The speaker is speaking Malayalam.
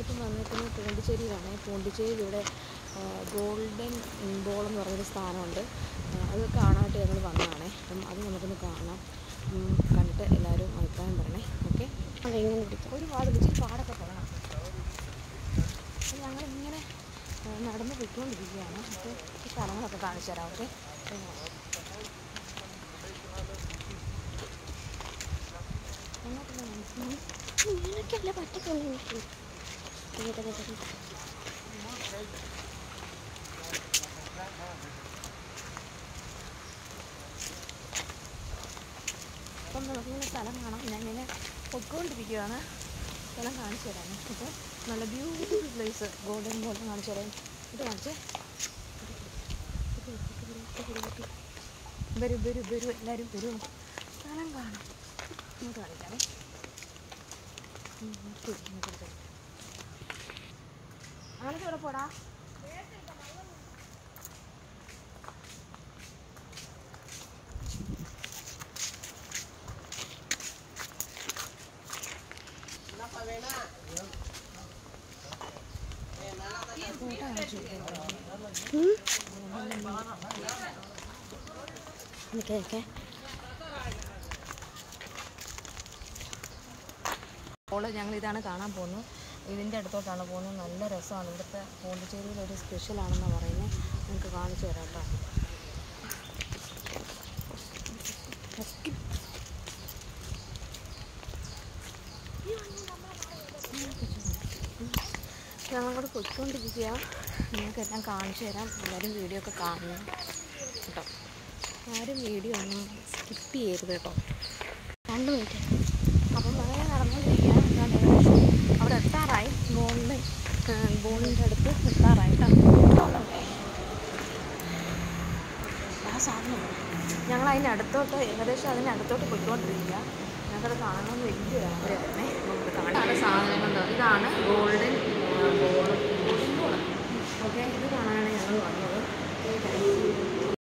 നമ്മളിപ്പം വന്നിരിക്കുന്നത് പോണ്ടിച്ചേരിയിലാണ് പോണ്ടിച്ചേരിയിൽ ഇവിടെ ഗോൾഡൻ ബോൾ എന്ന് പറയുന്നൊരു സ്ഥാനമുണ്ട് ആ, അത് കാണാനായിട്ട് ഞങ്ങൾ വന്നതാണേ അപ്പം അത് നമുക്കൊന്ന് കാണാം ഉം, കണ്ടിട്ട് എല്ലാവരും അഭിപ്രായം പറയണേ ഓക്കെ അതെങ്ങനെ പിടിക്കാം ഒരുപാട് ഇച്ചിരി പാടൊക്കെ പോകണം അപ്പം ഞങ്ങളിങ്ങനെ ആ, നടന്ന് പോയിക്കൊണ്ടിരിക്കുകയാണ് അപ്പോൾ ഈ സ്ഥലങ്ങളൊക്കെ കാണിച്ചു തരാം ഓക്കെ ഇങ്ങനെയൊക്കെയല്ല പറ്റത്തുള്ളൂ എനിക്ക് ഇങ്ങനത്തെ പറ്റും അപ്പം നമുക്കിങ്ങനെ സ്ഥലം കാണാം ഞാനിങ്ങനെ പൊയ്ക്കൊണ്ടിരിക്കുകയാണ് സ്ഥലം കാണിച്ചു തരാം അപ്പോൾ നല്ല ബ്യൂട്ടിഫുൾ പ്ലേസ് ഗോൾഡൻ ബോൾ കാണിച്ചു തരാം ഇത് കാണിച്ചേ വരൂ വരൂ വരൂ എല്ലാവരും വരൂ സ്ഥലം കാണാം ഇങ്ങോട്ട് കാണിക്കാമേ ആനക്ക് ഇവിടെ പോടാ ഫോട്ടോ കാണിച്ചു നിൽക്കെ നിൽക്കെ അപ്പോൾ ഞങ്ങൾ ഇതാണ് കാണാൻ പോകുന്നത് ഇതിൻ്റെ അടുത്തോട്ടാണ് പോകുന്നത് നല്ല രസമാണ് ഇവിടുത്തെ പോണ്ടിച്ചേരിയിൽ ഒരു സ്പെഷ്യലാണെന്നാണ് പറയുന്നത് നിങ്ങൾക്ക് കാണിച്ചു തരാം കേട്ടോ ഞങ്ങളോട് പൊയ്ക്കൊണ്ടിരിക്കുക നിങ്ങൾക്കെല്ലാം കാണിച്ചു തരാം എല്ലാവരും വീഡിയോ ഒക്കെ കാണണം കേട്ടോ ആരും വീഡിയോ ഒന്നും സ്കിപ്പ് ചെയ്യരുത് കേട്ടോ രണ്ട് മിനിറ്റ് അപ്പം അങ്ങനെ നടന്നുകൊണ്ടിരിക്കുകയാണ് ഇതാണ്ട് ഏകദേശം അവിടെ എത്താറായി ബോളിന് ബോളിൻ്റെ അടുത്ത് എത്താറായി കേട്ടോ ആ സാധനം ഞങ്ങൾ അതിൻ്റെ അടുത്തോട്ട് ഏകദേശം അതിൻ്റെ അടുത്തോട്ട് പോയിക്കൊണ്ടിരിക്കുക ഞങ്ങൾക്കത് കാണണമെന്ന് വലിയൊരു ആഗ്രഹമായിരുന്നേ നമുക്ക് കാണാൻ സാധനം കണ്ടോ ഇതാണ് ഗോൾഡൻ